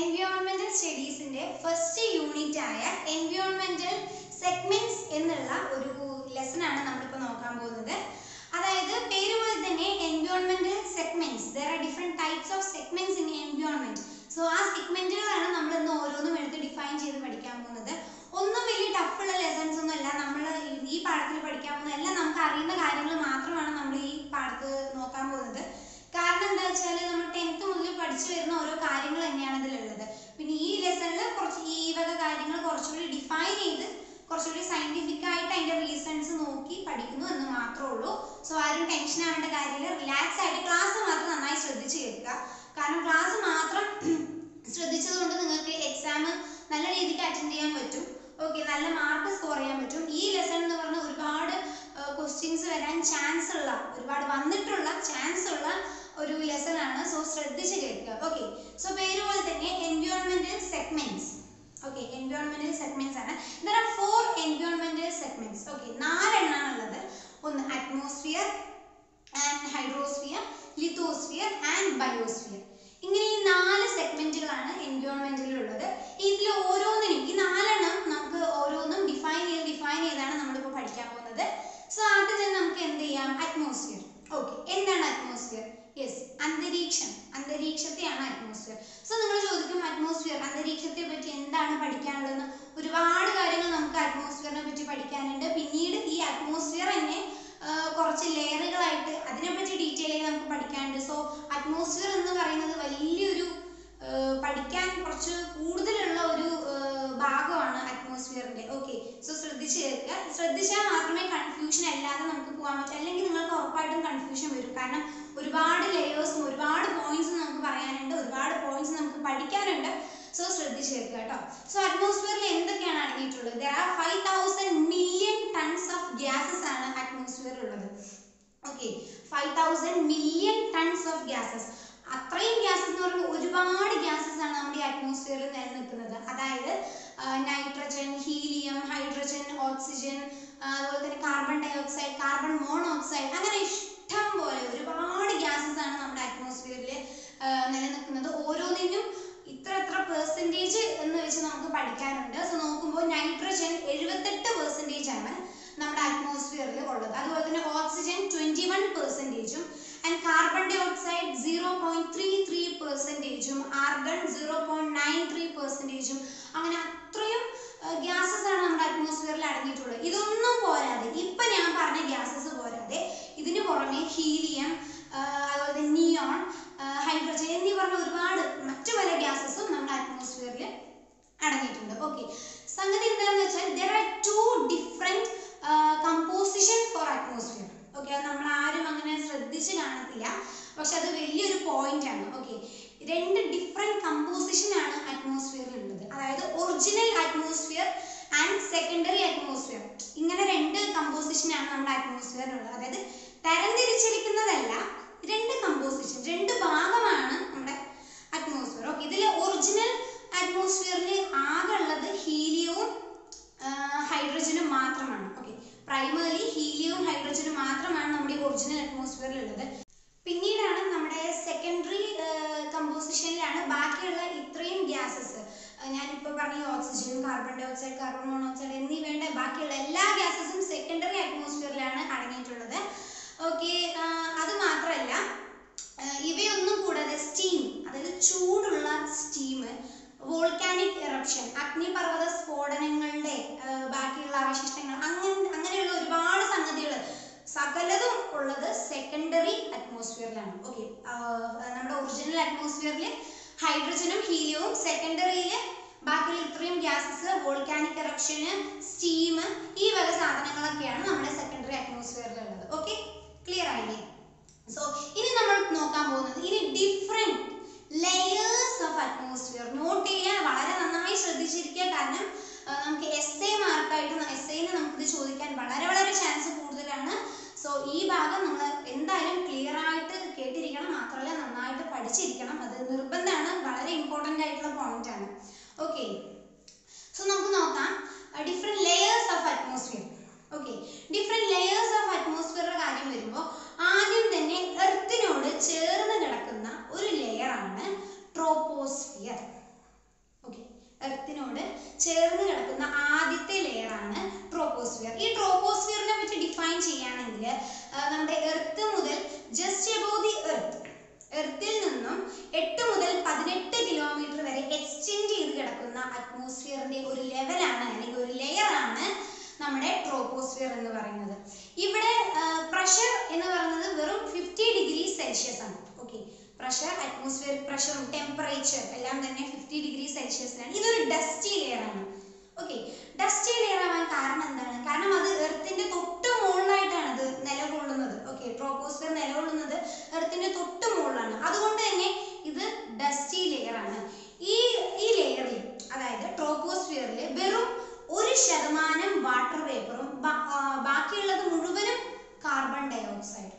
എൻവിയോൺമെന്റൽ സ്റ്റഡീസിന്റെ first unit ആയ എൻവിയോൺമെന്റൽ segments എന്നുള്ള ഒരു ലെസൺ ആണ് നമ്മളിപ്പോൾ നോക്കാൻ പോകുന്നത് അതായത് പേര് പോലെ തന്നെ എൻവിയോൺമെന്റൽ segments there are different types of segments in environment so ആ സെഗ്മെന്റുകളാണ് നമ്മൾ ഇന്ന് ഓരോന്നും എടുത്ത് ഡിഫൈൻ ചെയ്ത് പഠിക്കാൻ പോകുന്നത് ഒന്നും വലിയ ടഫുള്ള ലെസൺസ് ഒന്നും അല്ല നമ്മൾ ഈ പാഠത്തിൽ പഠിക്കാൻ പോകുന്ന എല്ലാം നമുക്ക് അറിയുന്ന കാര്യങ്ങൾ മാത്രമാണ് നമ്മൾ ഈ പാഠത്ത് നോക്കാൻ പോകുന്നത് കാരണം എന്താ വെച്ചാൽ നമ്മൾ ടെൻത്ത് മുതൽ പഠിച്ചു വരുന്ന ഓരോ കാര്യങ്ങൾ തന്നെയാണ് ഇതിലുള്ളത് പിന്നെ ഈ ലെസണിൽ കുറച്ച് ഈ വക കാര്യങ്ങൾ കുറച്ചുകൂടി ഡിഫൈൻ ചെയ്ത് കുറച്ചുകൂടി സയന്റിഫിക് ആയിട്ട് അതിന്റെ റീസൺസ് നോക്കി പഠിക്കുന്നു എന്ന് മാത്രമേ ഉള്ളൂ സോ ആരും ടെൻഷൻ ആവേണ്ട കാര്യമില്ല റിലാക്സ് ആയിട്ട് ക്ലാസ് മാത്രം നന്നായി ശ്രദ്ധിച്ച് കേൾക്കുക കാരണം ക്ലാസ് മാത്രം ശ്രദ്ധിച്ചത് കൊണ്ട് നിങ്ങൾക്ക് എക്സാം നല്ല രീതിക്ക് അറ്റൻഡ് ചെയ്യാൻ പറ്റും ഓക്കെ നല്ല മാർക്ക് സ്കോർ ചെയ്യാൻ പറ്റും ഈ ലെസൺ എന്ന് പറഞ്ഞാൽ ഒരുപാട് ക്വസ്റ്റ്യൻസ് വരാൻ ചാൻസ് ഉള്ള ഒരുപാട് വന്നിട്ടുള്ള ചാൻസ് ഉള്ള ഒരു ലെസൺ ആണ് സോ ശ്രദ്ധിച്ച് കേൾക്കുക ഓക്കെ സോ പേര് പോലെ തന്നെ എൻവിയോൺമെന്റൽ സെഗ്മെന്റ്സ് ഓക്കെ എൻവിയോൺമെന്റൽ സെഗ്മെന്റ്സ് ആണ് there are four എൻവിയോൺമെന്റൽ segments okay നാലെണ്ണാണ് ഉള്ളത് ഒന്ന് atmosphere and hydrosphere lithosphere and biosphere ഇങ്ങനെ ഈ നാല് സെഗ്മെന്റുകളാണ് എൻവിയോൺമെന്റിൽ ഉള്ളത് ഇതിൽ ഓരോന്നിനും ഈ നാലെണ്ണം നമുക്ക് ഓരോന്നും ഡിഫൈൻ ചെയ്ത് ഡിഫൈൻ ചെയ്താണ് നമ്മളിപ്പോൾ പഠിക്കാൻ പോകുന്നത് സോ ആദ്യം തന്നെ നമുക്ക് എന്ത് ചെയ്യാം അറ്റ്മോസ്ഫിയർ ഓക്കെ എന്താണ് അറ്റ്മോസ്ഫിയർ യെസ് അന്തരീക്ഷം അന്തരീക്ഷത്തെയാണ് അറ്റ്മോസ്ഫിയർ സോ നിങ്ങൾ ചോദിക്കും അറ്റ്മോസ്ഫിയർ അന്തരീക്ഷത്തെ പറ്റി എന്താണ് പഠിക്കാനുള്ളതെന്ന് ഒരുപാട് കാര്യങ്ങൾ നമുക്ക് അറ്റ്മോസ്ഫിയറിനെ പറ്റി പഠിക്കാനുണ്ട് പിന്നീട് ഈ അറ്റ്മോസ്ഫിയർ തന്നെ ആ, കുറച്ച് ലെയറുകളായിട്ട് അതിനെപ്പറ്റി ഡീറ്റെയിൽ ആയി നമുക്ക് പഠിക്കാനുണ്ട് സോ അറ്റ്മോസ്ഫിയർ എന്ന് പറയുന്നത് വലിയൊരു ആ, പഠിക്കാൻ കുറച്ച് കൂടുതലുള്ള ഒരു ആ, ഭാഗമാണ് അറ്റ്മോസ്ഫിയറിന്റെ ഓക്കെ സോ ശ്രദ്ധിച്ച് കേൾക്കുക ശ്രദ്ധിച്ചാൽ മാത്രമേ കൺഫ്യൂഷൻ അല്ലാതെ നമുക്ക് പോകാൻ പറ്റൂ അല്ലെങ്കിൽ നിങ്ങൾക്ക് ഉറപ്പായിട്ടും കൺഫ്യൂഷൻ വരും കാരണം ഒരുപാട് ലെയേഴ്സും ഒരുപാട് പോയിന്റ്സും നമുക്ക് പറയാനുണ്ട് ഒരുപാട് പോയിന്റ്സ് നമുക്ക് പഠിക്കാനുണ്ട് സോ ശ്രദ്ധിച്ച് കേൾക്കുക കേട്ടോ സോ അറ്റ്മോസ്ഫിയറിൽ എന്തൊക്കെയാണ് അടങ്ങിയിട്ടുള്ളത് there are five thousand million tons of gases ആണ് അറ്റ്മോസ്ഫിയറിൽ ഉള്ളത് okay five thousand million tons of gases അത്രയും ഗ്യാസസ് എന്ന് പറയുമ്പോൾ ഒരുപാട് ഗ്യാസസ് ആണ് നമ്മുടെ അറ്റ്മോസ്ഫിയറിൽ നിലനിൽക്കുന്നത് അതായത് നൈട്രജൻ ഹീലിയം ഹൈഡ്രജൻ ഓക്സിജൻ അതുപോലെ തന്നെ carbon dioxide carbon monoxide അങ്ങനെ ഇഷ്ടം പോലെ ഒരുപാട് ഗ്യാസസ് ആണ് നമ്മുടെ അറ്റ്മോസ്ഫിയറിൽ നിലനിൽക്കുന്നത് ഓരോന്നിനും ഇത്ര എത്ര പെർസെൻറ്റേജ് എന്ന് വെച്ച് നമുക്ക് പഠിക്കാനുണ്ട് സോ നോക്കുമ്പോൾ നൈട്രജൻ എഴുപത്തെട്ട് പെർസെൻറ്റേജ് ആണ് നമ്മുടെ അറ്റ്മോസ്ഫിയറിൽ ഉള്ളത് അതുപോലെ തന്നെ ഓക്സിജൻ ട്വൻറ്റി വൺ പെർസെൻറ്റേജും and carbon dioxide zero point three three പെർസെൻറ്റേജും argon zero point nine three പെർസെൻറ്റേജും അങ്ങനെ അത്രയും ഗ്യാസസ് ആണ് നമ്മുടെ അറ്റ്മോസ്ഫിയറിൽ അടങ്ങിയിട്ടുള്ളത് ഇതൊന്നും പോരാതെ ഇപ്പൊ ഞാൻ പറഞ്ഞ ഗ്യാസസ് പോരാതെ ഇതിന് പുറമെ ഹീലിയം അതുപോലെ തന്നെ നിയോൺ ഹൈഡ്രജൻ എന്നീ പറഞ്ഞ ഒരുപാട് മറ്റു പല ഗ്യാസസും നമ്മുടെ അറ്റ്മോസ്ഫിയറിൽ അടങ്ങിയിട്ടുണ്ട് ഓക്കെ സംഗതി എന്താണെന്ന് വെച്ചാൽ there are two different composition for atmosphere okay അത് നമ്മൾ ആരും അങ്ങനെ ശ്രദ്ധിച്ച് കാണത്തില്ല പക്ഷെ അത് വലിയൊരു പോയിന്റ് ആണ് ഓക്കെ രണ്ട് ഡിഫറെന്റ് കമ്പോസിഷൻ ആണ് അറ്റ്മോസ്ഫിയറിൽ ഉള്ളത് അതായത് original atmosphere and secondary atmosphere ഇങ്ങനെ രണ്ട് കമ്പോസിഷൻ ആണ് നമ്മുടെ അറ്റ്മോസ്ഫിയറിൽ ഉള്ളത് അതായത് തരംതിരിച്ചിരിക്കുന്നതല്ല രണ്ട് കമ്പോസിഷൻ രണ്ട് ഭാഗമാണ് നമ്മുടെ അറ്റ്മോസ്ഫിയർ ഓക്കെ ഇതിൽ ഒറിജിനൽ അറ്റ്മോസ്ഫിയറിൽ ആകെ ഉള്ളത് ഹീലിയവും ഹൈഡ്രജനും മാത്രമാണ് ഓക്കെ പ്രൈമറി ഹീലിയവും ഹൈഡ്രജനും മാത്രമാണ് നമ്മുടെ ഒറിജിനൽ അറ്റ്മോസ്ഫിയറിൽ ഉള്ളത് പിന്നീടാണ് നമ്മുടെ സെക്കൻഡറി കമ്പോസിഷനിലാണ് ബാക്കിയുള്ള ഇത്രയും ഗ്യാസസ് ഞാൻ ഇപ്പോൾ പറഞ്ഞ oxygen carbon dioxide carbon monoxide എന്നീ വേണ്ട ബാക്കിയുള്ള എല്ലാ ഗ്യാസസും സെക്കൻഡറി അറ്റ്മോസ്ഫിയറിലാണ് അടങ്ങിയിട്ടുള്ളത് ഓക്കെ അത് മാത്രമല്ല ഇവയൊന്നും കൂടാതെ സ്റ്റീം അതായത് ചൂടുള്ള സ്റ്റീം വോൾക്കാനിക് എറപ്ഷൻ അഗ്നിപർവ്വത സ്ഫോടനങ്ങളുടെ ബാക്കിയുള്ള അവശിഷ്ടങ്ങൾ അങ്ങനെ അങ്ങനെയുള്ള ഒരുപാട് സംഗതികൾ സകലതും ഉള്ളത് സെക്കൻഡറി അറ്റ്മോസ്ഫിയറിലാണ് ഓക്കെ നമ്മുടെ ഒറിജിനൽ അറ്റ്മോസ്ഫിയറിൽ ഹൈഡ്രജനും ഹീലിയവും സെക്കൻഡറിയിൽ ബാക്കിയുള്ള ഇത്രയും ഗ്യാസസ് വോൾക്കാനിക് എറപ്ഷന് സ്റ്റീം ഈ വക സാധനങ്ങളൊക്കെയാണ് നമ്മുടെ സെക്കൻഡറി അറ്റ്മോസ്ഫിയറിൽ ഉള്ളത് ഓക്കെ ക്ലിയർ ആയില്ലേ സോ ഇനി നമ്മൾ നോക്കാൻ പോകുന്നത് ഇനി different layers of atmosphere note ചെയ്യാൻ വളരെ നന്നായി ശ്രദ്ധിച്ചിരിക്കുക കാരണം ആ, നമുക്ക് എസ് എ മാർക്കായിട്ട് എസ് ഐന് നമുക്കിത് ചോദിക്കാൻ വളരെ വളരെ ചാൻസ് കൂടുതലാണ് സോ ഈ ഭാഗം നമ്മൾ എന്തായാലും ക്ലിയർ ആയിട്ട് കേട്ടിരിക്കണം മാത്രമല്ല നന്നായിട്ട് പഠിച്ചിരിക്കണം അത് നിർബന്ധമാണ് വളരെ ഇമ്പോർട്ടൻ്റ് ആയിട്ടുള്ള പോയിന്റ് ആണ് ഓക്കെ സോ നമുക്ക് നോക്കാം different layers of atmosphere okay different layers of അറ്റ്മോസ്ഫിയറുടെ കാര്യം വരുമ്പോൾ ആദ്യം തന്നെ എർത്തിനോട് ചേർന്ന് കിടക്കുന്ന ഒരു ലെയർ ആണ് ട്രോപ്പോസ്ഫിയർ ചെയ്യുകയാണെങ്കിൽ നമ്മുടെ എർത്ത് മുതൽ ജസ്റ്റ് എബോ ദി എർത്ത് എർത്തിൽ നിന്നും എട്ട് മുതൽ പതിനെട്ട് കിലോമീറ്റർ വരെ എക്സ്റ്റെൻഡ് ചെയ്ത് കിടക്കുന്ന അറ്റ്മോസ്ഫിയറിന്റെ ഒരു ലെവലാണ് അല്ലെങ്കിൽ ഒരു ലെയർ ആണ് നമ്മുടെ ട്രോപ്പോസ്ഫിയർ എന്ന് പറയുന്നത് ഇവിടെ പ്രഷർ എന്ന് പറയുന്നത് വെറും ഫിഫ്റ്റി ഡിഗ്രി സെൽഷ്യസ് ആണ് ഓക്കെ പ്രഷർ അറ്റ്മോസ്ഫിയർ പ്രഷറും ടെമ്പറേച്ചർ എല്ലാം തന്നെ ഫിഫ്റ്റി ഡിഗ്രി സെൽഷ്യസിലാണ് ഇതൊരു ഡസ്റ്റി ലെയർ ആണ് ഓക്കെ ഡസ്റ്റി ലെയർ ആവാൻ കാരണം എന്താണ് കാരണം അത് എർത്തിന്റെ തൊട്ട് മുകളിലായിട്ടാണ് അത് നിലകൊള്ളുന്നത് ഓക്കെ ട്രോപ്പോസ്ഫിയർ നിലകൊള്ളുന്നത് എർത്തിന്റെ തൊട്ട് മുകളിലാണ് അതുകൊണ്ട് തന്നെ ഇത് ഡസ്റ്റി ലെയർ ആണ് ഈ ഈ ലെയറിൽ അതായത് ട്രോപ്പോസ്ഫിയറിൽ വെറും ഒരു ശതമാനം വാട്ടർ വേപ്പറും ബാക്കിയുള്ളത് മുഴുവനും കാർബൺ ഡൈ ഓക്സൈഡ്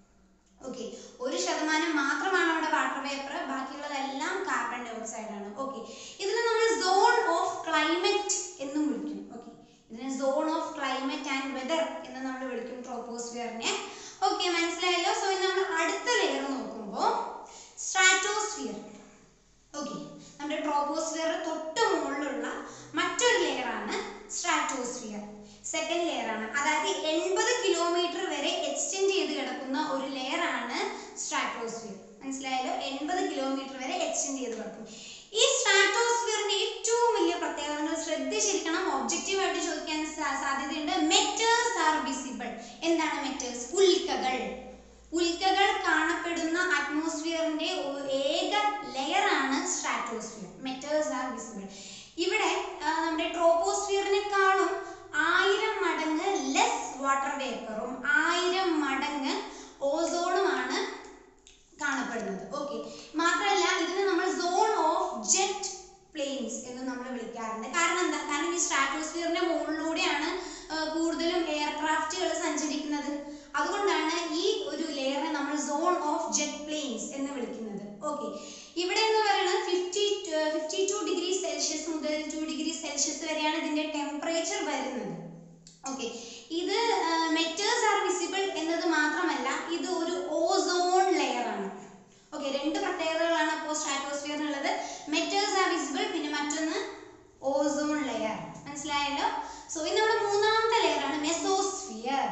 ഓക്കെ ഒരു ശതമാനം മാത്രമാണ് അവിടെ വാട്ടർ വേപ്പർ ബാക്കിയുള്ളതെല്ലാം കാർബൺ ഡൈ ഓക്സൈഡ് ആണ് ഓക്കെ ഇതിനെ നമ്മൾ സോൺ ഓഫ് ക്ലൈമറ്റ് എന്നും വിളിക്കും ഓക്കെ ഇതിനെ zone of climate and weather എന്ന് നമ്മൾ വിളിക്കും ട്രോപ്പോസ്ഫിയറിനെ ഓക്കെ മനസ്സിലായല്ലോ സോ ഇനി നമ്മൾ അടുത്ത ലെയർ നോക്കുമ്പോൾ സ്ട്രാറ്റോസ്ഫിയർ ഓക്കെ നമ്മുടെ ട്രോപ്പോസ്ഫിയർ തൊട്ട് മുകളിലുള്ള മറ്റൊരു ലെയർ ആണ് സ്ട്രാറ്റോസ്ഫിയർ സെക്കൻഡ് ലെയർ ആണ് അതായത് എൺപത് കിലോമീറ്റർ വരെ എക്സ്റ്റെൻഡ് ചെയ്ത് കിടക്കുന്ന ഒരു ലെയർ ആണ് സ്ട്രാറ്റോസ്ഫിയർ മനസ്സിലായല്ലോ എൺപത് കിലോമീറ്റർ വരെ എക്സ്റ്റെൻഡ് ചെയ്ത് കിടക്കും ഈ സ്ട്രാറ്റോസ്ഫിയറിന്റെ ഏറ്റവും വലിയ പ്രത്യേകത നിങ്ങൾ ശ്രദ്ധിച്ചിരിക്കണം ഒബ്ജക്റ്റീവ് ആയിട്ട് ചോദിക്കാൻ സാ- സാധ്യതയുണ്ട് മെറ്റേഴ്സ് ആർ വിസിബിൾ എന്താണ് മെറ്റേഴ്സ് ഉൽക്കകൾ ഉൽക്കകൾ കാണപ്പെടുന്ന അറ്റ്മോസ്ഫിയറിന്റെ ഒ- ഏക ലെയർ ആണ് സ്ട്രാറ്റോസ്ഫിയർ മെറ്റേഴ്സ് ആർ വിസിബിൾ ഇവിടെ ആ, നമ്മുടെ ട്രോപ്പോസ്ഫിയറിനെക്കാളും ആയിരം മടങ്ങ് ലെസ് വാട്ടർ വേപ്പറും ആയിരം മടങ്ങ് ഓസോണുമാണ് കാണപ്പെടുന്നത് ഓക്കെ മാത്രമല്ല ഇതിനെ നമ്മൾ സോൺ ഓഫ് ജെറ്റ് പ്ലെയിൻസ് എന്ന് നമ്മൾ വിളിക്കാറുണ്ട് കാരണം എന്താ കാരണം ഈ സ്ട്രാറ്റോസ്ഫിയറിന്റെ മുകളിലൂടെയാണ് ആ, കൂടുതലും എയർക്രാഫ്റ്റുകൾ സഞ്ചരിക്കുന്നത് അതുകൊണ്ടാണ് ഈ ഒരു ലെയറിനെ നമ്മൾ സോൺ ഓഫ് ജെറ്റ് പ്ലെയിൻസ് എന്ന് വിളിക്കുന്നത് ഓക്കെ ഇവിടെ എന്ന് പറയുന്നത് fifty fifty two degree Celsius മുതൽ ടു ഡിഗ്രി സെൽഷ്യസ് വരെയാണ് ഇതിന്റെ ടെമ്പറേച്ചർ വരുന്നത് ഓക്കെ ഇത് മെറ്റേഴ്സ് ആർ വിസിബിൾ എന്നത് മാത്രമല്ല ഇത് ഒരു ഓസോൺ ലെയർ ആണ് ഓക്കെ രണ്ട് പ്രത്യേകതകളാണ് അപ്പോൾ സ്ട്രാറ്റോസ്ഫിയറിനുള്ളത് മെറ്റേഴ്സ് ആർ വിസിബിൾ പിന്നെ മറ്റൊന്ന് ഓസോൺ ലെയർ മനസ്സിലായല്ലോ സോ ഇനി നമ്മുടെ മൂന്നാമത്തെ ലെയർ ആണ് മെസോസ്ഫിയർ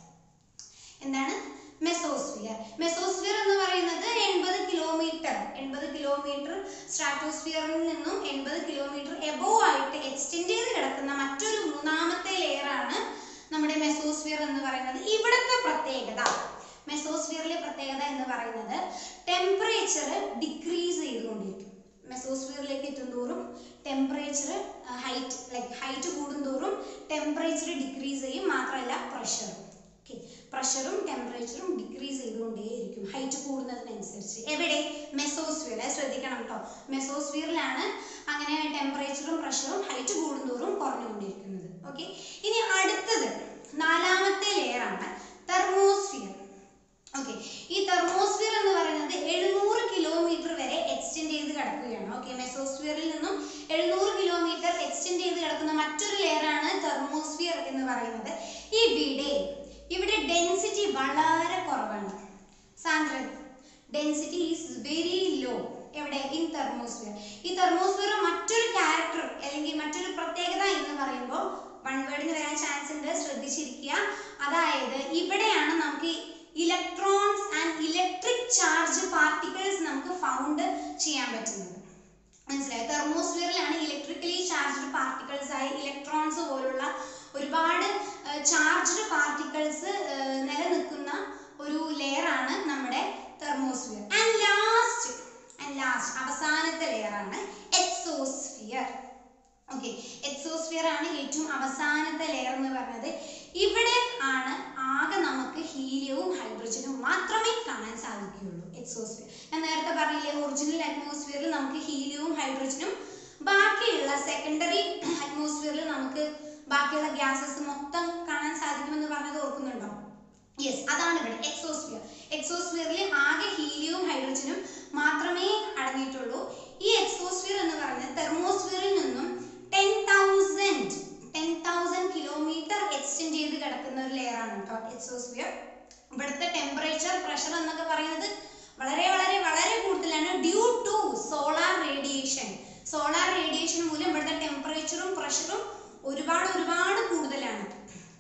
എന്താണ് മെസോസ്ഫിയർ മെസോസ്ഫിയർ എന്ന് പറയുന്നത് എൺപത് കിലോമീറ്റർ എൺപത് കിലോമീറ്റർ സ്ട്രാറ്റോസ്ഫിയറിൽ നിന്നും എൺപത് കിലോമീറ്റർ എബോവ് ആയിട്ട് എക്സ്റ്റെൻഡ് ചെയ്ത് കിടക്കുന്ന മറ്റൊരു മൂന്നാമത്തെ ലെയർ ആണ് നമ്മുടെ മെസോസ്ഫിയർ എന്ന് പറയുന്നത് ഇവിടുത്തെ പ്രത്യേകത മെസോസ്ഫിയറിലെ പ്രത്യേകത എന്ന് പറയുന്നത് ടെമ്പറേച്ചർ ഡിക്രീസ് ചെയ്തുകൊണ്ടിരിക്കും മെസോസ്ഫിയറിലേക്ക് എത്തുന്തോറും ടെമ്പറേച്ചർ ഹൈറ്റ് ലൈക്ക് ഹൈറ്റ് കൂടുന്തോറും ടെമ്പറേച്ചർ ഡിക്രീസ് ചെയ്യും മാത്രമല്ല പ്രഷറും ഓക്കെ പ്രഷറും ടെമ്പറേച്ചറും ഡിക്രീസ് ചെയ്തുകൊണ്ടേയിരിക്കും ഹൈറ്റ് കൂടുന്നതിനനുസരിച്ച് എവിടെ മെസോസ്ഫിയർ അത് ശ്രദ്ധിക്കണം കേട്ടോ മെസോസ്ഫിയറിലാണ് അങ്ങനെ ടെമ്പറേച്ചറും പ്രഷറും ഹൈറ്റ് കൂടുന്തോറും കുറഞ്ഞുകൊണ്ടിരിക്കുന്നത് ഓക്കെ ഇനി അടുത്തത് നാലാമത്തെ ലെയർ ആണ് തെർമോസ്ഫിയർ ഓക്കെ ഈ തെർമോസ്ഫിയർ എന്ന് പറയുന്നത് എഴുന്നൂറ് കിലോമീറ്റർ വരെ എക്സ്റ്റെൻഡ് ചെയ്ത് കിടക്കുകയാണ് ഓക്കെ മെസോസ്ഫിയറിൽ നിന്നും എഴുന്നൂറ് കിലോമീറ്റർ എക്സ്റ്റെൻഡ് ചെയ്ത് കിടക്കുന്ന മറ്റൊരു ലെയർ ആണ് തെർമോസ്ഫിയർ എന്ന് പറയുന്നത് ഇവിടെ ഇവിടെ ഡെൻസിറ്റി വളരെ കുറവാണ് സാന്ദ്രത ഡെൻസിറ്റി ഈസ് വെരി ലോ എവിടെ ഇൻ തെർമോസ്ഫിയർ ഈ തെർമോസ്ഫിയർ മറ്റൊരു ക്യാരക്ടർ അല്ലെങ്കിൽ മറ്റൊരു പ്രത്യേകത എന്ന് പറയുമ്പോൾ വൺ വേർഡിന് വരാൻ ചാൻസ് ഉണ്ട് ശ്രദ്ധിച്ചിരിക്കുക അതായത് ഇവിടെയാണ് നമുക്ക് electrons and electric charge particles നമുക്ക് ഫൗണ്ട് ചെയ്യാൻ പറ്റുന്നത് മനസ്സിലായി തെർമോസ്ഫിയറിലാണ് ഇലക്ട്രിക്കലി ചാർജ്ഡ് പാർട്ടിക്കിൾസ് ആയി ഇലക്ട്രോൺസ് പോലുള്ള ഒരുപാട് ചാർജ്ഡ് പാർട്ടിക്കിൾസ് നിലനിൽക്കുന്ന ഒരു ലെയർ ആണ് നമ്മുടെ thermosphere and last and last അവസാനത്തെ ലെയർ ആണ് എക്സോസ്ഫിയർ ഓക്കെ എക്സോസ്ഫിയർ ആണ് ഏറ്റവും അവസാനത്തെ ലെയർ എന്ന് പറയുന്നത് ഇവിടെ ആണ് ആകെ നമുക്ക് ഹീലിയവും ഹൈഡ്രജനും മാത്രമേ കാണാൻ സാധിക്കുകയുള്ളൂ എക്സോസ്ഫിയർ ഞാൻ നേരത്തെ പറഞ്ഞില്ലേ ഒറിജിനൽ അറ്റ്മോസ്ഫിയറിൽ നമുക്ക് ഹീലിയവും ഹൈഡ്രജനും ബാക്കിയുള്ള സെക്കൻഡറി അറ്റ്മോസ്ഫിയറിൽ നമുക്ക് ബാക്കിയുള്ള ഗ്യാസസ് മൊത്തം കാണാൻ സാധിക്കുമെന്ന് പറഞ്ഞത് ഓർക്കുന്നുണ്ടോ യെസ് അതാണ് ഇവിടെ എക്സോസ്ഫിയർ എക്സോസ്ഫിയറിൽ ആകെ ഹീലിയവും ഹൈഡ്രജനും മാത്രമേ അടങ്ങിയിട്ടുള്ളൂ ഈ എക്സോസ്ഫിയർ എന്ന് പറയുന്നത് തെർമോസ്ഫിയറിൽ നിന്നും ten thousand ten thousand kilometre extend ചെയ്ത് കിടക്കുന്ന ഒരു ലെയർ ആണ് കേട്ടോ എക്സോസ്ഫിയർ ഇവിടുത്തെ ടെമ്പറേച്ചർ പ്രഷർ എന്നൊക്കെ പറയുന്നത് വളരെ വളരെ വളരെ കൂടുതലാണ് due to solar radiation solar radiation മൂലം ഇവിടുത്തെ ടെമ്പറേച്ചറും പ്രഷറും ഒരുപാട് ഒരുപാട് കൂടുതലാണ്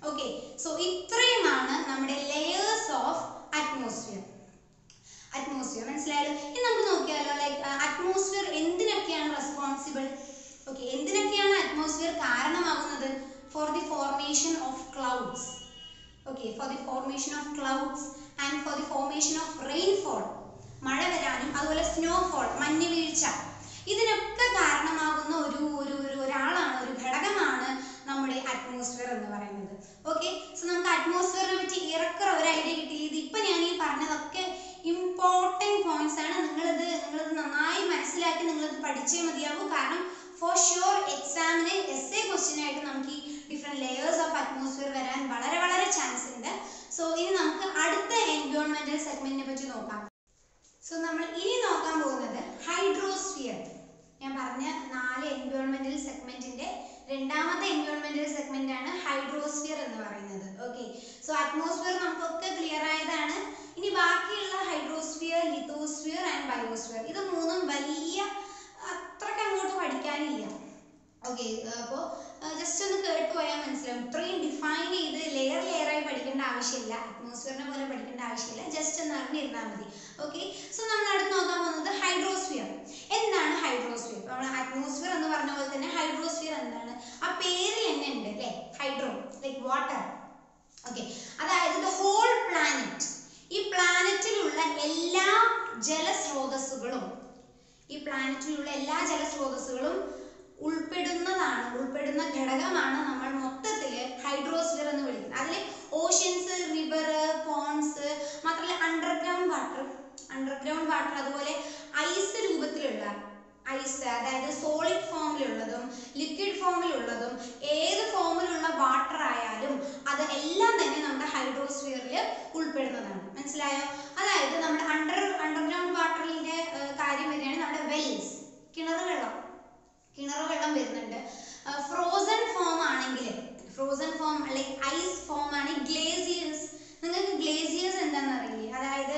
ഓക്കെ സോ ഇത്രയുമാണ് നമ്മുടെ ലെയേഴ്സ് ഓഫ് അറ്റ്മോസ്ഫിയർ അറ്റ്മോസ്ഫിയർ മനസ്സിലായാലോ ഇനി നമുക്ക് നോക്കിയാലോ ലൈക്ക് അറ്റ്മോസ്ഫിയർ എന്തിനൊക്കെയാണ് റെസ്പോൺസിബിൾ ഓക്കെ എന്തിനൊക്കെയാണ് അറ്റ്മോസ്ഫിയർ കാരണമാകുന്നത് for the formation of clouds okay for the formation of clouds and for the formation of rainfall മഴ വരാനും അതുപോലെ സ്നോഫോൾ മഞ്ഞ് വീഴ്ച ഇതിനൊക്കെ കാരണമാകുന്ന ഒരു ഒരു ഒരു ഒരാളാണ് ഒരു ഘടകമാണ് നമ്മുടെ അറ്റ്മോസ്ഫിയർ എന്ന് പറയുന്നത് ഓക്കെ സോ നമുക്ക് അറ്റ്മോസ്ഫിയറിനെ പറ്റി ഏറെക്കുറെ ഒരു ഐഡിയ കിട്ടി ഇതിപ്പോ ഞാൻ ഈ പറഞ്ഞതൊക്കെ ഇമ്പോർട്ടൻറ്റ് പോയിന്റ്സ് ആണ് നിങ്ങളിത് നിങ്ങളിത് നന്നായി മനസ്സിലാക്കി നിങ്ങളിത് പഠിച്ചേ മതിയാവൂ കാരണം ഫോർ ഷുവർ എക്സാമിന് എസ് എ ക്വസ്റ്റ്യൻ ആയിട്ട് നമുക്ക് ഈ ഡിഫറെൻറ്റ് ലെയേഴ്സ് ഓഫ് അറ്റ്മോസ്ഫിയർ വരാൻ വളരെ വളരെ ചാൻസ് ഉണ്ട് സോ ഇനി നമുക്ക് അടുത്ത എൻവയോൺമെന്റൽ സെഗ്മെന്റിനെ പറ്റി നോക്കാം സോ നമ്മൾ ഇനി നോക്കാൻ പോകുന്നത് ഹൈഡ്രോസ്ഫിയർ ഞാൻ പറഞ്ഞ നാല് എൻവയോൺമെന്റൽ സെഗ്മെന്റിന്റെ രണ്ടാമത്തെ എൻവയോൺമെന്റൽ സെഗ്മെന്റ് ആണ് ഹൈഡ്രോസ്ഫിയർ എന്ന് പറയുന്നത് ഓക്കെ സോ അറ്റ്മോസ്ഫിയർ നമുക്കൊക്കെ ക്ലിയർ ആയതാണ് ഇനി ബാക്കിയുള്ള ഹൈഡ്രോസ്ഫിയർ ലിത്തോസ്ഫിയർ ആൻഡ് ബയോസ്ഫിയർ ഇത് മൂന്നും വലിയ അത്രയ്ക്ക് അങ്ങോട്ട് പഠിക്കാനില്ല ഓക്കെ അപ്പോൾ ജസ്റ്റ് ഒന്ന് കേട്ട് പോയാൽ മനസ്സിലാവും ഇത്രയും ഡിഫൈൻ ചെയ്ത് ലെയർ ലെയർ ആയി പഠിക്കേണ്ട ആവശ്യമില്ല അറ്റ്മോസ്ഫിയറിനെ പോലെ പഠിക്കേണ്ട ആവശ്യമില്ല ജസ്റ്റ് ഒന്ന് അറിഞ്ഞിരുന്നാൽ മതി ഓക്കെ സോ നമ്മൾ അടുത്ത് നോക്കാൻ പോകുന്നത് ഹൈഡ്രോസ്ഫിയർ എന്താണ് ഹൈഡ്രോസ്ഫിയർ നമ്മൾ അറ്റ്മോസ്ഫിയർ എന്ന് പറഞ്ഞ പോലെ തന്നെ ഹൈഡ്രോസ്ഫിയർ എന്താണ് ആ പേരിൽ തന്നെ ഉണ്ട് അല്ലേ ഹൈഡ്രോ ലൈക്ക് വാട്ടർ ഓക്കെ അതായത് ദ ഹോൾ പ്ലാനറ്റ് ഈ പ്ലാനറ്റിലുള്ള എല്ലാ ജലസ്രോതസ്സുകളും ഈ പ്ലാനറ്റിലുള്ള എല്ലാ ജലസ്രോതസ്സുകളും ഉൾപ്പെടുന്നതാണ് ഉൾപ്പെടുന്ന ഘടകമാണ് നമ്മൾ മൊത്തത്തിൽ ഹൈഡ്രോസ്ഫിയർ എന്ന് വിളിക്കുന്നത് അതിൽ ഓഷ്യൻസ് റിവർ പോൺസ് മാത്രമല്ല അണ്ടർഗ്രൗണ്ട് വാട്ടർ അണ്ടർഗ്രൗണ്ട് വാട്ടർ അതുപോലെ ഐസ് രൂപത്തിലുള്ള ഐസ് അതായത് സോളിഡ് ഫോമിലുള്ളതും ലിക്വിഡ് ഫോമിലുള്ളതും ഏത് ഫോമിലുള്ള വാട്ടർ ആയാലും അത് എല്ലാം തന്നെ നമ്മുടെ ഹൈഡ്രോസ്ഫിയറിൽ ഉൾപ്പെടുന്നതാണ് മനസ്സിലായോ അതായത് നമ്മുടെ അണ്ടർ അണ്ടർഗ്രൗണ്ട് വാട്ടറിന്റെ കാര്യം വരികയാണെങ്കിൽ നമ്മുടെ വെൽസ് കിണർ വെള്ളം കിണർ വെള്ളം വരുന്നുണ്ട് ഫ്രോസൺ ഫോം ആണെങ്കിൽ frozen form like ice form ആണ് ഗ്ലേസിയേഴ്സ് നിങ്ങൾക്ക് ഗ്ലേസിയേഴ്സ് എന്താണെന്ന് അറിയില്ലേ അതായത്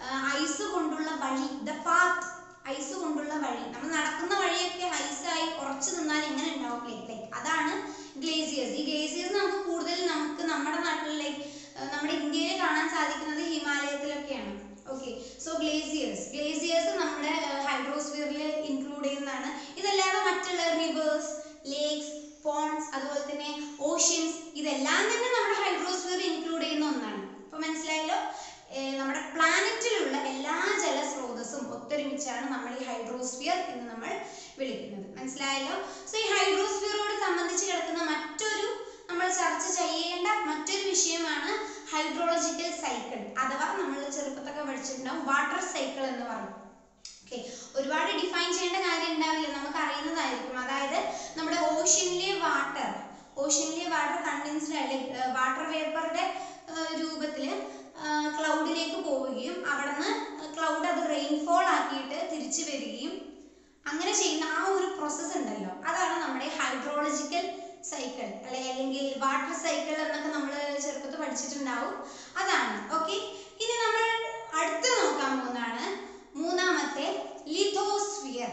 ഐസ് കൊണ്ടുള്ള വഴി ദ പാത്ത് ഐസ് കൊണ്ടുള്ള വഴി നമ്മൾ നടക്കുന്ന വഴിയൊക്കെ ഐസായി ഉറച്ചു നിന്നാൽ എങ്ങനെ ഉണ്ടാവും ലൈക്ക് ലൈക്ക് അതാണ് ഗ്ലേസിയേഴ്സ് ഈ ഗ്ലേസിയേഴ്സ് നമുക്ക് കൂടുതൽ നമുക്ക് നമ്മുടെ നാട്ടിൽ ലൈക്ക് നമ്മുടെ ഇന്ത്യയിൽ കാണാൻ സാധിക്കുന്നത് ഹിമാലയത്തിലൊക്കെയാണ് ഓക്കെ സോ ഗ്ലേസിയേഴ്സ് ഗ്ലേസിയേഴ്സ് നമ്മുടെ ഹൈഡ്രോസ്ഫിയറിൽ ഇൻക്ലൂഡ് ചെയ്യുന്നതാണ് ഇതല്ലാതെ മറ്റുള്ള റിവേഴ്സ് ലേക്സ് പോൺസ് അതുപോലെ തന്നെ ഓഷ്യൻസ് ഇതെല്ലാം തന്നെ നമ്മുടെ ഹൈഡ്രോസ്ഫിയറിൽ ഇൻക്ലൂഡ് ചെയ്യുന്ന ഒന്നാണ് അപ്പൊ മനസ്സിലായല്ലോ ഏർ നമ്മുടെ പ്ലാനറ്റിലുള്ള എല്ലാ ജലസ്രോതസ്സും ഒത്തൊരുമിച്ചാണ് നമ്മൾ ഈ ഹൈഡ്രോസ്ഫിയർ എന്ന് നമ്മൾ വിളിക്കുന്നത് മനസ്സിലായല്ലോ സോ ഈ ഹൈഡ്രോസ്ഫിയറോട് സംബന്ധിച്ച് കിടക്കുന്ന മറ്റൊരു നമ്മൾ ചർച്ച ചെയ്യേണ്ട മറ്റൊരു വിഷയമാണ് ഹൈഡ്രോളജിക്കൽ സൈക്കിൾ അഥവാ നമ്മൾ ചെറുപ്പത്തൊക്കെ പഠിച്ചിട്ടുണ്ടാവും വാട്ടർ സൈക്കിൾ എന്ന് പറയും ഓക്കെ ഒരുപാട് ഡിഫൈൻ ചെയ്യേണ്ട കാര്യം ഉണ്ടാവില്ല നമുക്ക് അറിയുന്നതായിരിക്കും അതായത് നമ്മുടെ ഓഷ്യനിലെ വാട്ടർ ഓഷ്യനിലെ വാട്ടർ കണ്ടൻസ്ഡ് ആയി വാട്ടർ വേപ്പറുടെ രൂപത്തിൽ ക്ലൗഡിലേക്ക് പോവുകയും അവിടുന്ന് ക്ലൗഡ് അത് റെയിൻഫോൾ ആക്കിയിട്ട് തിരിച്ചു വരികയും അങ്ങനെ ചെയ്യുന്ന ആ ഒരു പ്രോസസ്സ് ഉണ്ടല്ലോ അതാണ് നമ്മുടെ ഹൈഡ്രോളജിക്കൽ സൈക്കിൾ അല്ലെ അല്ലെങ്കിൽ വാട്ടർ സൈക്കിൾ എന്നൊക്കെ നമ്മൾ ചെറുപ്പത്തിൽ പഠിച്ചിട്ടുണ്ടാവും അതാണ് ഓക്കെ ഇനി നമ്മൾ അടുത്ത് നോക്കാൻ പോകുന്നതാണ് മൂന്നാമത്തെ ലിഥോസ്ഫിയർ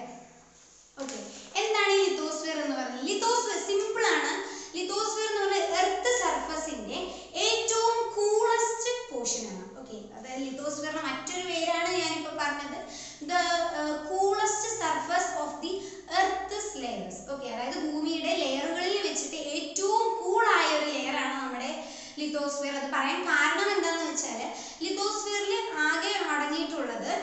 ഓക്കെ എന്താണ് ഈ ലിഥോസ്ഫിയർ എന്ന് പറയുന്നത് ലിഥോസ്ഫിയർ സിമ്പിൾ ആണ് ലിഥോസ്ഫിയർ എന്ന് പറയുന്നത് എർത്ത് സർഫസിന്റെ ഏറ്റവും കൂളസ്റ്റ് പോർഷൻ ആണ് ഓക്കെ അതായത് ലിഥോസ്ഫിയറിന്റെ മറ്റൊരു പേരാണ് ഞാനിപ്പോൾ പറഞ്ഞത് the coolest surface of the earth layers okay അതായത് ഭൂമിയുടെ ലെയറുകളിൽ വെച്ചിട്ട് ഏറ്റവും കൂളായ ഒരു ലെയർ ആണ് നമ്മുടെ ലിത്തോസ്ഫിയർ അത് പറയാൻ കാരണം എന്താണെന്ന് വെച്ചാൽ ലിത്തോസ്ഫിയറിൽ ആകെ അടങ്ങിയിട്ടുള്ളത്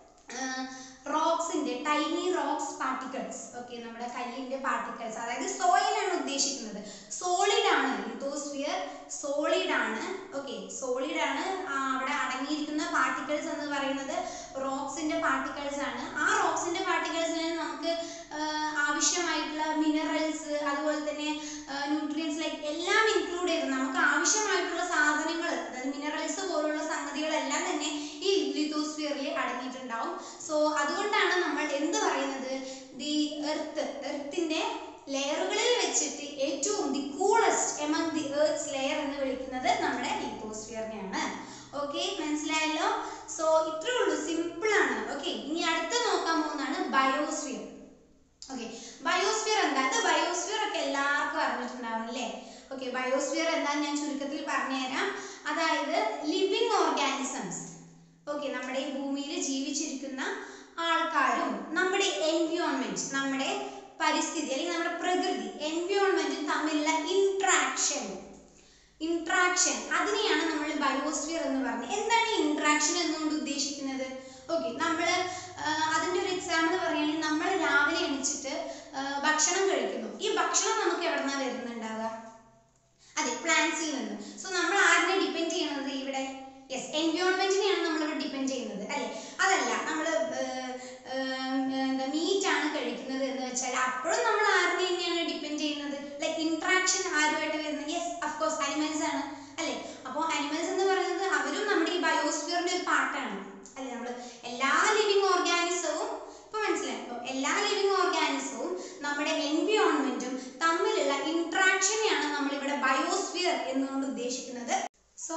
റോക്സിന്റെ ടൈനി റോക്സ് പാർട്ടിക്കിൾസ് ഓക്കെ നമ്മുടെ കല്ലിന്റെ പാർട്ടിക്കിൾസ് അതായത് സോയിൽ ആണ് ഉദ്ദേശിക്കുന്നത് സോളിഡ് ആണ് ലിത്തോസ്ഫിയർ സോളിഡ് ആണ് ഓക്കെ സോളിഡ് ആണ് ആ, അവിടെ അടങ്ങിയിരിക്കുന്ന പാർട്ടിക്കിൾസ് എന്ന് പറയുന്നത് റോക്സിന്റെ പാർട്ടിക്കിൾസ് ആണ് ആ റോക്സിന്റെ പാർട്ടിക്കിൾസിന് നമുക്ക് ആ, ആവശ്യമായിട്ടുള്ള മിനറൽസ് അതുപോലെ തന്നെ ന്യൂട്രിയൻസ് ലൈക്ക് എല്ലാം ഇൻക്ലൂഡ് ചെയ്ത് നമുക്ക് ആവശ്യമായിട്ടുള്ള സാധനങ്ങൾ അതായത് മിനറൽസ് പോലുള്ള സംഗതികളെല്ലാം തന്നെ ഈ ലിത്തോസ്ഫിയറിൽ അടങ്ങിയിട്ടുണ്ടാവും സോ അതുകൊണ്ടാണ് നമ്മൾ എന്ത് പറയുന്നത് ദി എർത്ത് എർത്തിന്റെ ലെയറുകളിൽ വെച്ചിട്ട് ഏറ്റവും the coolest among the earth's layer എന്ന് വിളിക്കുന്നത് നമ്മുടെ ലിത്തോസ്ഫിയറിനെയാണ് ഓക്കെ മനസ്സിലായല്ലോ സോ ഇത്രേ ഉള്ളൂ സിമ്പിൾ ആണ് ഓക്കെ ഇനി അടുത്ത് നോക്കാൻ പോകുന്നതാണ് ബയോസ്ഫിയർ ഓക്കെ ബയോസ്ഫിയർ എന്താ അത് ബയോസ്ഫിയർ ഒക്കെ എല്ലാവർക്കും അറിഞ്ഞിട്ടുണ്ടാവും അല്ലേ ഓക്കെ ബയോസ്ഫിയർ എന്താന്ന് ഞാൻ ചുരുക്കത്തിൽ പറഞ്ഞുതരാം അതായത് ലിവിങ് ഓർഗാനിസംസ് ഓക്കെ നമ്മുടെ ഈ ഭൂമിയിൽ ജീവിച്ചിരിക്കുന്ന ആൾക്കാരും നമ്മുടെ എൻവിയോൺമെന്റ് നമ്മുടെ പരിസ്ഥിതി അല്ലെങ്കിൽ നമ്മുടെ പ്രകൃതി എൻവിയോൺമെന്റും തമ്മിലുള്ള ഇന്ററാക്ഷൻ ഇന്ററാക്ഷൻ അതിനെയാണ് നമ്മൾ ബയോസ്ഫിയർ എന്ന് പറഞ്ഞത് എന്താണ് ഈ ഇന്ററാക്ഷൻ എന്നുകൊണ്ട് ഉദ്ദേശിക്കുന്നത് ഓക്കെ നമ്മൾ അതിന്റെ ഒരു എക്സാമ്പിൾ പറയുകയാണെങ്കിൽ നമ്മൾ രാവിലെ എണീച്ചിട്ട് ആ, ഭക്ഷണം കഴിക്കുന്നു ഈ ഭക്ഷണം നമുക്ക് എവിടെ നിന്നാണ് വരുന്നുണ്ടാവുക അതെ പ്ലാന്റ്സിൽ നിന്ന് സോ നമ്മൾ ആരിനെ ഡിപ്പെൻഡ് ചെയ്യണത് ഇവിടെ യെസ് എൻവയോൺമെന്റിനെയാണ് നമ്മളിവിടെ ഡിപ്പെൻഡ് ചെയ്യുന്നത് അല്ലെ അതല്ല നമ്മൾ എന്താ മീറ്റ് ആണ് കഴിക്കുന്നത് എന്ന് വെച്ചാൽ അപ്പോഴും നമ്മൾ ആരിനെ തന്നെയാണ് ഡിപ്പെൻഡ് ചെയ്യുന്നത് ലൈക്ക് ഇന്ററാക്ഷൻ ആരുമായിട്ട് വരുന്നത് യെസ് അഫ്കോഴ്സ് അനിമൽസ് ആണ് അല്ലെ അപ്പോൾ അനിമൽസ് എന്ന് പറയുന്നത് അവരും നമ്മുടെ ഈ ബയോസ്ഫിയറിന്റെ ഒരു പാർട്ടാണ് അല്ലെ നമ്മൾ എല്ലാ ലിവിങ് ഓർഗാനിസവും ഇപ്പൊ മനസ്സിലായി ഇപ്പൊ എല്ലാ ലിവിങ് ഓർഗാനിസവും നമ്മുടെ എൻവിയോൺമെന്റും തമ്മിലുള്ള ഇന്ററാക്ഷനെയാണ് നമ്മൾ ഇവിടെ ബയോസ്ഫിയർ എന്നുകൊണ്ട് ഉദ്ദേശിക്കുന്നത് സോ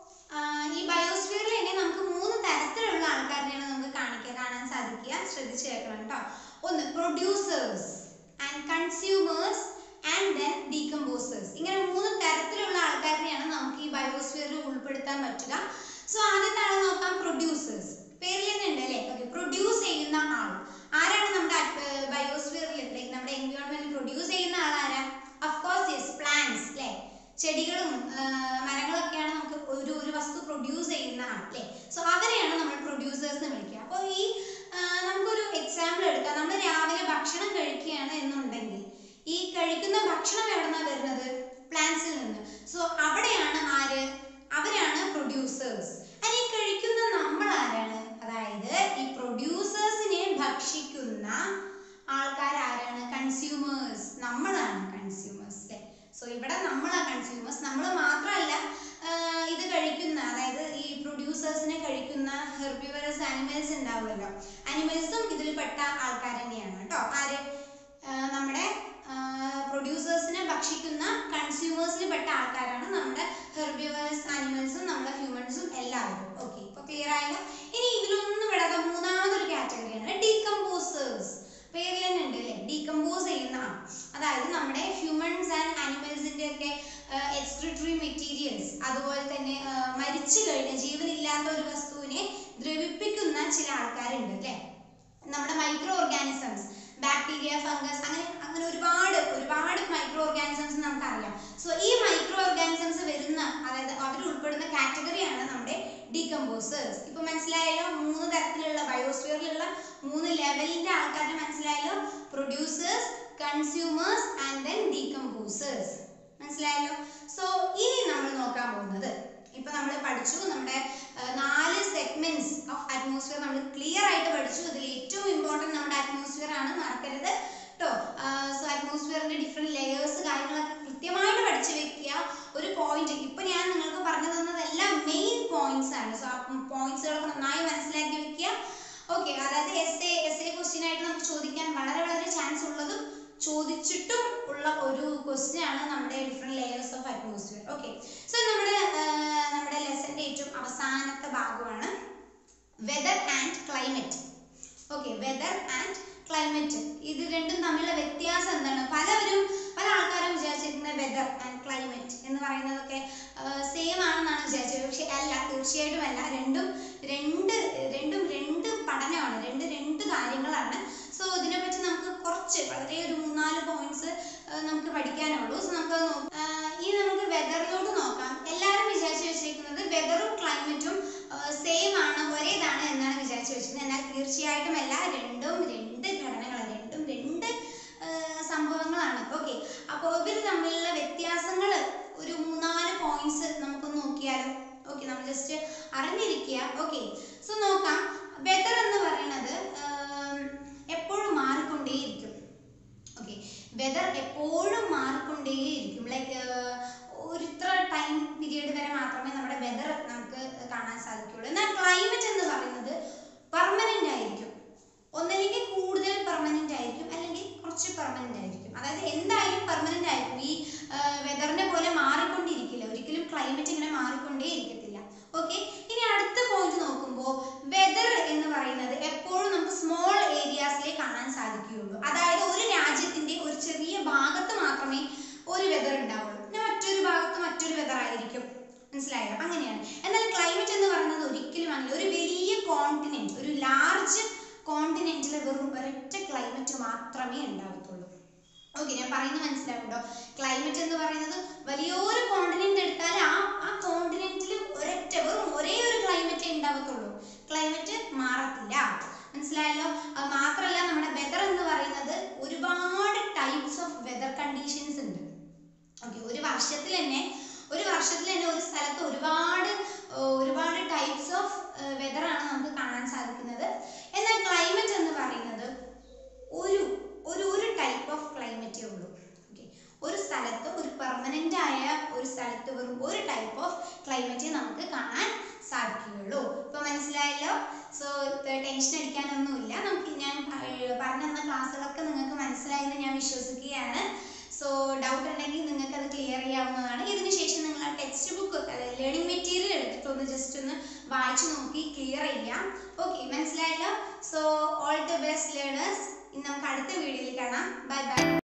ഈ ബയോസ്ഫിയറിൽ തന്നെ നമുക്ക് മൂന്ന് തരത്തിലുള്ള ആൾക്കാരെയാണ് നമുക്ക് കാണിക്കാൻ കാണാൻ സാധിക്കുക ശ്രദ്ധിച്ചു കേൾക്കണം കേട്ടോ ഒന്ന് producers and consumers and then decomposers ഇങ്ങനെ മൂന്ന് തരത്തിലുള്ള ആൾക്കാരെയാണ് നമുക്ക് ഈ ബയോസ്ഫിയറിൽ ഉൾപ്പെടുത്താൻ പറ്റുക സോ ആദ്യത്തെ ആളെ നോക്കാം പ്രൊഡ്യൂസേഴ്സ് പേരിൽ തന്നെ ഉണ്ട് അല്ലേ ഓക്കെ പ്രൊഡ്യൂസ് ചെയ്യുന്ന ആൾ ആരാണ് നമ്മുടെ ബയോസ്ഫിയറിൽ ലൈക്ക് നമ്മുടെ എൻവയോൺമെന്റിൽ പ്രൊഡ്യൂസ് ചെയ്യുന്ന ആൾ ആരാ അഫ്കോഴ്സ് യെസ് പ്ലാന്റ്സ് അല്ലേ ചെടികളും ആ, മരങ്ങളൊക്കെയാണ് നമുക്ക് ഒരു ഒരു വസ്തു പ്രൊഡ്യൂസ് ചെയ്യുന്ന ആൾ അല്ലേ സോ അവരെയാണ് നമ്മൾ പ്രൊഡ്യൂസേഴ്സ് എന്ന് വിളിക്കുക അപ്പോൾ ഈ ആ, നമുക്കൊരു എക്സാമ്പിൾ എടുക്കാം നമ്മൾ രാവിലെ ഭക്ഷണം കഴിക്കുകയാണ് എന്നുണ്ടെങ്കിൽ ഈ കഴിക്കുന്ന ഭക്ഷണം എവിടെന്നാ വരുന്നത് പ്ലാന്റ്സിൽ നിന്ന് സോ അവിടെയാണ് ആര് അവരാണ് പ്രൊഡ്യൂസേഴ്സ് ഈ കഴിക്കുന്ന നമ്മൾ ആരാണ് അതായത് ഈ പ്രൊഡ്യൂസേഴ്സിനെ ഭക്ഷിക്കുന്ന ആൾക്കാർ ആരാണ് കൺസ്യൂമേഴ്സ് നമ്മളാണ് കൺസ്യൂമേഴ്സ് അല്ലേ സോ ഇവിടെ നമ്മളാണ് കൺസ്യൂമേഴ്സ് നമ്മൾ മാത്രമല്ല ആഹ് ഇത് കഴിക്കുന്ന അതായത് ഈ പ്രൊഡ്യൂസേഴ്സിനെ കഴിക്കുന്ന ഹെർബിവറസ് ആനിമൽസ് ഉണ്ടാവുമല്ലോ ആനിമൽസും ഇതിൽ പെട്ട ആൾക്കാർ തന്നെയാണ് കേട്ടോ ആര് ആഹ് നമ്മുടെ പ്രൊഡ്യൂസേഴ്സിനെ ഭക്ഷിക്കുന്ന കൺസ്യൂമേഴ്സിൽ പെട്ട ആൾക്കാരാണ് നമ്മുടെ ഹെർബിവറസ് ആനിമൽസും നമ്മുടെ ഹ്യൂമൻസും എല്ലാവരും ഓക്കെ ഇപ്പൊ ക്ലിയർ ആയല്ലോ ഇനി ഇതിലൊന്നും വിടാതെ മൂന്നാമതൊരു കാറ്റഗറിയാണ് ഡീകമ്പോസേഴ്സ് പേരിൽ തന്നെ ഉണ്ട് അല്ലേ ഡീകമ്പോസ് ചെയ്യുന്ന ആൾ അതായത് നമ്മുടെ ഹ്യൂമൻസ് ആൻഡ് ആനിമൽസിന്റെ ഒക്കെ എക്സ്ക്രിട്ടറി മെറ്റീരിയൽസ് അതുപോലെ തന്നെ ആ, മരിച്ചു കഴിഞ്ഞ ജീവനില്ലാത്ത ഒരു വസ്തുവിനെ ദ്രവിപ്പിക്കുന്ന ചില ആൾക്കാരുണ്ട് അല്ലേ നമ്മുടെ മൈക്രോ ഓർഗാനിസംസ് ബാക്ടീരിയ ഫംഗസ് അങ്ങനെ അങ്ങനെ ഒരുപാട് ഒരുപാട് മൈക്രോ ഓർഗാനിസംസ് നമുക്കറിയാം സോ ഈ മൈക്രോ ഓർഗാനിസംസ് വരുന്ന അതായത് അവർ ഉൾപ്പെടുന്ന കാറ്റഗറിയാണ് നമ്മുടെ ഡീകമ്പോസേഴ്സ് ഇപ്പൊ മനസ്സിലായല്ലോ മൂന്ന് തരത്തിലുള്ള ബയോസ്ഫിയറിലുള്ള മൂന്ന് ലെവലിന്റെ ആൾക്കാരെ മനസ്സിലായല്ലോ producers consumers and then decomposers മനസ്സിലായല്ലോ സോ ഇനി നമ്മൾ നോക്കാൻ പോകുന്നത് ഇപ്പൊ നമ്മൾ പഠിച്ചു നമ്മുടെ ആ, നാല് സെഗ്മെന്റ്സ് ഓഫ് അറ്റ്മോസ്ഫിയർ നമ്മൾ ക്ലിയർ ആയിട്ട് പഠിച്ചു ഇതിൽ ഏറ്റവും ഇമ്പോർട്ടന്റ് നമ്മുടെ അറ്റ്മോസ്ഫിയർ ആണ് മറക്കരുത് കേട്ടോ സോ അറ്റ്മോസ്ഫിയറിന്റെ ഡിഫറെന്റ് ലെയേഴ്സ് കാര്യങ്ങളൊക്കെ കൃത്യമായിട്ട് പഠിച്ചു വെക്കുക ഒരു പോയിന്റ് ഇപ്പൊ ഞാൻ നിങ്ങൾക്ക് പറഞ്ഞു തന്നതെല്ലാം മെയിൻ പോയിന്റ്സ് ആണ് സോ ആ പോയിന്റ്സുകളൊക്കെ നന്നായി മനസ്സിലാക്കി വെക്കുക ഓക്കെ അതായത് as a as a question ആയിട്ട് നമുക്ക് ചോദിക്കാൻ വളരെ വളരെ ചാൻസ് ഉള്ളതും ചോദിച്ചിട്ടും ഉള്ള ഒരു ക്വസ്റ്റ്യൻ ആണ് നമ്മുടെ different layers of atmosphere okay so നമ്മുടെ ആ, നമ്മുടെ ലെസന്റെ ഏറ്റവും അവസാനത്തെ ഭാഗമാണ് weather and climate okay weather and climate ഇത് രണ്ടും തമ്മിലുള്ള വ്യത്യാസം എന്താണ് പലവരും പല ആൾക്കാരും വിചാരിച്ചിരിക്കുന്നത് വെദർ ആൻഡ് ക്ലൈമറ്റ് എന്ന് പറയുന്നതൊക്കെ സെയിം ആണെന്നാണ് വിചാരിച്ചത് പക്ഷെ അല്ല തീർച്ചയായിട്ടും അല്ല രണ്ടും രണ്ട് രണ്ടും രണ്ട് പഠനമാണ് രണ്ട് രണ്ട് കാര്യങ്ങളാണ് സോ ഇതിനെപ്പറ്റി നമുക്ക് കുറച്ച് വളരെ ഒരു മൂന്നാല് പോയിന്റ്സ് നമുക്ക് പഠിക്കാനുള്ളൂ സോ നമുക്ക് അത് നോ- ആ, ഇനി നമുക്ക് വെദറിലോട്ട് നോക്കാം എല്ലാവരും വിചാരിച്ചു വെച്ചിരിക്കുന്നത് വെദറും ക്ലൈമറ്റും സെയിം ആണ് ഒരേതാണ് എന്നാണ് വിചാരിച്ചു വെച്ചിരിക്കുന്നത് എന്നാൽ തീർച്ചയായിട്ടും അല്ല രണ്ടും രണ്ട് ഘടനകളാണ് രണ്ടും രണ്ട് ആ, സംഭവങ്ങളാണ് ഓക്കെ അപ്പോൾ ഇവർ തമ്മിലുള്ള വ്യത്യാസങ്ങൾ ഒരു മൂന്നാല് പോയിന്റ്സ് നമുക്കൊന്ന് നോക്കിയാലോ ഓക്കെ നമ്മൾ ജസ്റ്റ് അറിഞ്ഞിരിക്കുക ഓക്കെ സോ നോക്കാം വെദർ എന്ന് പറയുന്നത് ആം, എപ്പോഴും മാറിക്കൊണ്ടേയിരിക്കും ഓക്കെ വെദർ എപ്പോഴും മാറിക്കൊണ്ടേയിരിക്കും ലൈക്ക് ഒരു ഇത്ര ടൈം പീരീഡ് വരെ മാത്രമേ നമ്മുടെ വെദർ നമുക്ക് കാണാൻ സാധിക്കുകയുള്ളൂ എന്നാൽ ക്ലൈമറ്റ് എന്ന് പറയുന്നത് പെർമനന്റ് ആയിരിക്കും ഒന്നല്ലെങ്കിൽ കൂടുതൽ പെർമനന്റ് ആയിരിക്കും അല്ലെങ്കിൽ കുറച്ച് പെർമനന്റ് ആയിരിക്കും അതായത് എന്തായാലും പെർമനന്റ് ആയിരിക്കും ഈ വെദറിനെ പോലെ മാറിക്കൊണ്ടിരിക്കില്ല ഒരിക്കലും ക്ലൈമറ്റ് ഇങ്ങനെ മാറിക്കൊണ്ടേ ഇരിക്കത്തില്ല ഓക്കെ ഇനി അടുത്ത പോയിന്റ് നോക്കുമ്പോൾ വെദർ എന്ന് പറയുന്നത് എപ്പോഴും നമുക്ക് സ്മോൾ ഏരിയാസിലേ കാണാൻ സാധിക്കുകയുള്ളൂ അതായത് ഒരു രാജ്യത്തിന്റെ ഒരു ചെറിയ ഭാഗത്ത് മാത്രമേ ഒരു വെദർ ഉണ്ടാവുള്ളൂ പിന്നെ മറ്റൊരു മനസ്സിലായോ അപ്പൊ അങ്ങനെയാണ് എന്നാൽ ക്ലൈമറ്റ് എന്ന് പറയുന്നത് ഒരിക്കലും അങ്ങനെ ഒരു വലിയ കോണ്ടിനെന്റ് ഒരു ലാർജ് കോണ്ടിനെന്റിൽ വെറും ഒരൊറ്റ ക്ലൈമറ്റ് മാത്രമേ ഉണ്ടാവത്തുള്ളൂ ഓക്കെ ഞാൻ പറയുന്നത് മനസ്സിലാവുണ്ടോ ക്ലൈമറ്റ് എന്ന് പറയുന്നത് വലിയൊരു കോണ്ടിനെന്റ് എടുത്താൽ ആ ആ കോണ്ടിനെന്റിൽ ഒരൊറ്റ വെറും ഒരേ ഒരു ക്ലൈമറ്റേ ഉണ്ടാവത്തുള്ളൂ ക്ലൈമറ്റ് മാറത്തില്ല മനസ്സിലായല്ലോ അത് മാത്രമല്ല നമ്മുടെ വെതർ എന്ന് പറയുന്നത് ഒരുപാട് ടൈപ്സ് ഓഫ് വെതർ കണ്ടീഷൻസ് ഉണ്ട് ഓക്കെ ഒരു വർഷത്തിൽ തന്നെ ഒരു വർഷത്തിൽ തന്നെ ഒരു സ്ഥലത്ത് ഒരുപാട് ഏർ, ഒരുപാട് ടൈപ്സ് ഓഫ് വെതർ ആണ് നമുക്ക് കാണാൻ സാധിക്കുന്നത് എന്നാൽ ക്ലൈമറ്റ് എന്ന് പറയുന്നത് ഒരു ഒരു ഒരു ടൈപ്പ് ഓഫ് ക്ലൈമറ്റേ ഉള്ളൂ ഓക്കെ ഒരു സ്ഥലത്ത് ഒരു പെർമനന്റ് ആയ ഒരു സ്ഥലത്ത് വെറും ഒരു ടൈപ്പ് ഓഫ് ക്ലൈമറ്റേ നമുക്ക് കാണാൻ സാധിക്കുകയുള്ളൂ ഇപ്പൊ മനസ്സിലായല്ലോ സോ ടെൻഷൻ അടിക്കാനൊന്നുമില്ല നമുക്ക് ഞാൻ ഏർ, പറഞ്ഞു തന്ന ക്ലാസ്സുകളൊക്കെ നിങ്ങൾക്ക് മനസ്സിലായെന്ന് ഞാൻ വിശ്വസിക്കുകയാണ് സോ ഡൗട്ട് ഉണ്ടെങ്കിൽ നിങ്ങൾക്ക് അത് ക്ലിയർ ചെയ്യാവുന്നതാണ് ഇതിന് ശേഷം നിങ്ങൾ ആ ടെക്സ്റ്റ് ബുക്ക് അതായത് ലേണിംഗ് മെറ്റീരിയൽ എടുത്തിട്ട് ഒന്ന് ജസ്റ്റ് ഒന്ന് വായിച്ചു നോക്കി ക്ലിയർ ചെയ്യാം ഓക്കെ മനസ്സിലായല്ലോ so all the best learners ഇനി നമുക്ക് അടുത്ത വീഡിയോയിൽ കാണാം ബൈ ബൈ